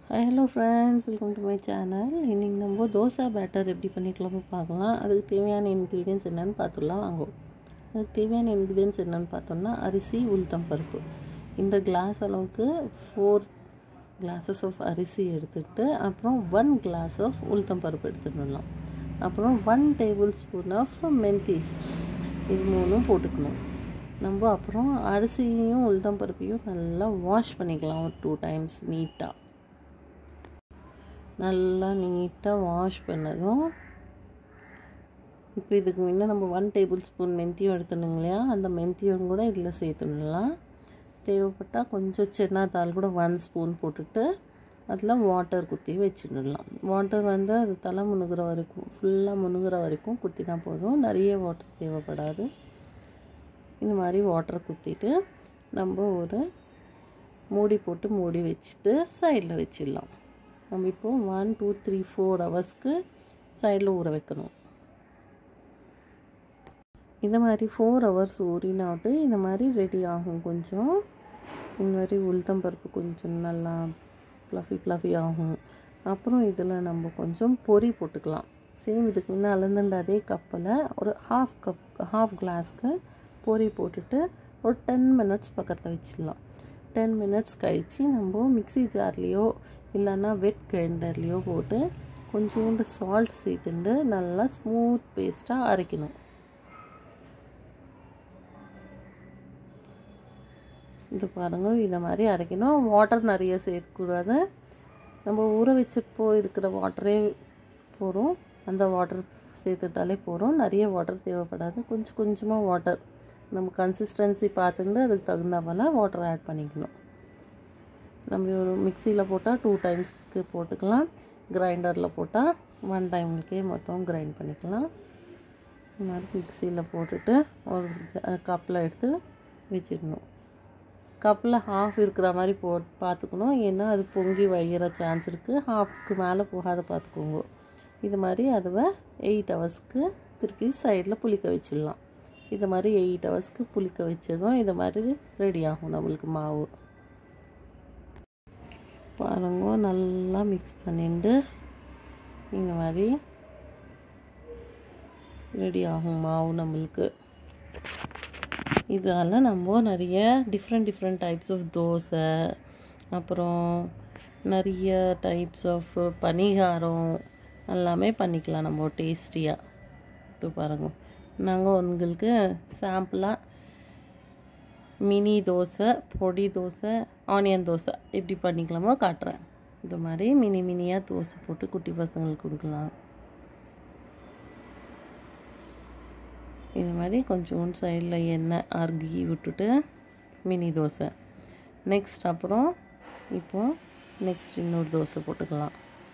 hello friends welcome to my channel இன்றைக்கி நம்ம dosa batter எப்படி பண்ணிக்கலாம்னு பார்க்கலாம் அதுக்கு தேவையான இன்க்ரீடியன்ஸ் என்னென்னு பார்த்துடலாம் வாங்குவோம் அதுக்கு தேவையான இன்க்ரீடியன்ஸ் என்னென்னு பார்த்தோம்னா அரிசி உளுத்தம் பருப்பு இந்த கிளாஸ் அளவுக்கு ஃபோர் கிளாஸஸ் ஆஃப் அரிசி எடுத்துகிட்டு அப்புறம் ஒன் கிளாஸ் ஆஃப் உளுத்தம் பருப்பு எடுத்துடலாம் அப்புறம் ஒன் டேபிள் ஸ்பூன் ஆஃப் மென்தீஸ் இது மூணும் போட்டுக்கணும் நம்ம அப்புறம் அரிசியையும் உளுத்தம் பருப்பையும் நல்லா வாஷ் பண்ணிக்கலாம் ஒரு டூ டைம்ஸ் நீட்டாக நல்லா நீட்டாக வாஷ் பண்ணதும் இப்போ இதுக்கு முன்னே நம்ம ஒன் டேபிள் ஸ்பூன் மெந்தியம் எடுத்துணுங்க இல்லையா அந்த மெந்தியம் கூட இதில் சேர்த்துடலாம் தேவைப்பட்டால் கொஞ்சம் சின்னதால் கூட ஒன் ஸ்பூன் போட்டுட்டு அதில் வாட்டர் குத்தி வச்சுடலாம் வாட்டர் வந்து அது தலை முணுகிற வரைக்கும் ஃபுல்லாக முணுகிற வரைக்கும் குத்தினா போதும் நிறைய வாட்டர் தேவைப்படாது இந்த மாதிரி வாட்டர் குத்திட்டு நம்ம ஒரு மூடி போட்டு மூடி வச்சுட்டு சைடில் வச்சிடலாம் நம்ம இப்போது ஒன் டூ த்ரீ ஃபோர் ஹவர்ஸ்க்கு சைடில் ஊற வைக்கணும் இந்த மாதிரி ஃபோர் ஹவர்ஸ் ஊறினாட்டு இந்த மாதிரி ரெடி ஆகும் கொஞ்சம் இந்த மாதிரி உளுத்தம் பருப்பு கொஞ்சம் நல்லா ப்ளஃபி ப்ளஃபி ஆகும் அப்புறம் இதில் நம்ம கொஞ்சம் பொரி போட்டுக்கலாம் சேம் இதுக்கு முன்னே அளந்துண்ட அதே கப்பில் ஒரு ஹாஃப் கப் ஹாஃப் கிளாஸ்க்கு பொரி போட்டுட்டு ஒரு டென் மினிட்ஸ் பக்கத்தில் வச்சிடலாம் டென் மினிட்ஸ் கழித்து நம்ம மிக்சி ஜார்லேயோ இல்லைன்னா வெட் கிரைண்டர்லேயோ போட்டு கொஞ்சோண்டு சால்ட் சேர்த்துட்டு நல்லா ஸ்மூத் பேஸ்ட்டாக அரைக்கணும் இது பாருங்கள் இதை மாதிரி அரைக்கணும் வாட்டர் நிறைய சேர்க்கக்கூடாது நம்ம ஊற வச்சப்போ இருக்கிற வாட்டரே போகிறோம் அந்த வாட்டர் சேர்த்துட்டாலே போகிறோம் நிறைய வாட்டர் தேவைப்படாது கொஞ்சம் கொஞ்சமாக வாட்டர் நம்ம கன்சிஸ்டன்சி பார்த்துட்டு அதுக்கு தகுந்த போல் வாட்டர் ஆட் பண்ணிக்கணும் நம்ம ஒரு மிக்சியில் போட்டால் டூ டைம்ஸ்க்கு போட்டுக்கலாம் கிரைண்டரில் போட்டால் ஒன் டைமுக்கே மொத்தம் கிரைண்ட் பண்ணிக்கலாம் இந்த மாதிரி மிக்சியில் போட்டுட்டு ஒரு கப்பில் எடுத்து வச்சிடணும் கப்பில் ஹாஃப் இருக்கிற மாதிரி போ பார்த்துக்கணும் ஏன்னா அது பொங்கி வழிகிற சான்ஸ் இருக்குது ஹாஃப்க்கு மேலே போகாத பார்த்துக்கோங்க இது மாதிரி அதுவை எயிட் ஹவர்ஸ்க்கு திருப்பி சைடில் புளிக்க வச்சிடலாம் இது மாதிரி எயிட் ஹவர்ஸ்க்கு புளிக்க வச்சதும் இது மாதிரி ரெடி ஆகும் நம்மளுக்கு மாவு பாருங்க நல்லா மிக்ஸ் பண்ணிட்டு இந்த மாதிரி ரெடி ஆகும் மாவு நம்மளுக்கு இதால் நம்ம நிறைய different different types of dosa அப்புறம் நிறைய டைப்ஸ் ஆஃப் பனிகாரம் எல்லாமே பண்ணிக்கலாம் நம்ம டேஸ்டியாக இது பாருங்க நாங்கள் உங்களுக்கு சாம்பிளாக மினி தோசை பொடி தோசை ஆனியன் தோசை எப்படி பண்ணிக்கலாமோ காட்டுறேன் இது மாதிரி மினி மினியாக தோசை போட்டு குட்டி பசங்களுக்கு கொடுக்கலாம் இது மாதிரி கொஞ்சோண்டு சைடில் எண்ணெய் ஆர் கீ விட்டுட்டு மினி தோசை நெக்ஸ்ட் அப்புறம் இப்போது நெக்ஸ்ட் இன்னொரு தோசை போட்டுக்கலாம்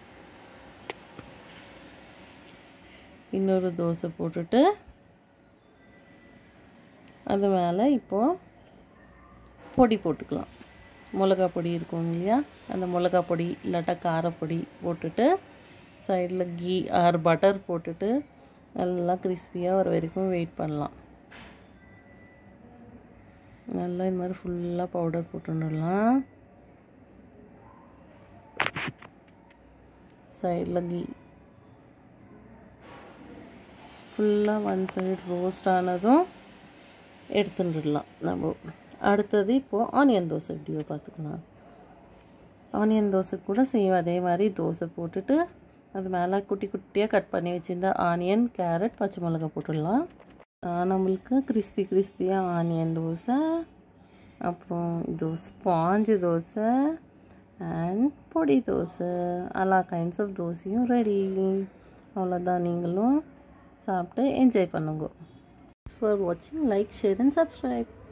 இன்னொரு தோசை போட்டுட்டு அது மேலே இப்போது பொடி போட்டுக்கலாம் மிளகா பொடி இருக்கும் இல்லையா அந்த மிளகா பொடி இல்லாட்டா காரப்பொடி போட்டுட்டு சைடில் கீ ஆர் பட்டர் போட்டுட்டு நல்லா கிறிஸ்பியாக வர வரைக்கும் வெயிட் பண்ணலாம் நல்லா இந்த மாதிரி ஃபுல்லாக பவுடர் போட்டுடலாம் சைடில் கீ ஃபுல்லாக ஒன் சைடு ரோஸ்ட் ஆனதும் எடுத்துட்டுடலாம் நம்ம அடுத்தது இப்போது ஆனியன் தோசை எப்படியோ பார்த்துக்கலாம் ஆனியன் தோசை கூட செய்வோம் அதே மாதிரி தோசை போட்டுட்டு அது மேலே குட்டி குட்டியாக கட் பண்ணி வச்சுருந்தா ஆனியன் கேரட் பச்சை மிளகா போட்டுடலாம் நம்மளுக்கு கிறிஸ்பி கிறிஸ்பியாக ஆனியன் தோசை அப்புறம் இது ஸ்பாஞ்சு தோசை அண்ட் பொடி தோசை எல்லா கைண்ட்ஸ் ஆஃப் தோசையும் ரெடி அவ்வளோதான் நீங்களும் சாப்பிட்டு என்ஜாய் பண்ணுங்க ஃபார் வாட்சிங் லைக் ஷேர் அண்ட் சப்ஸ்கிரைப்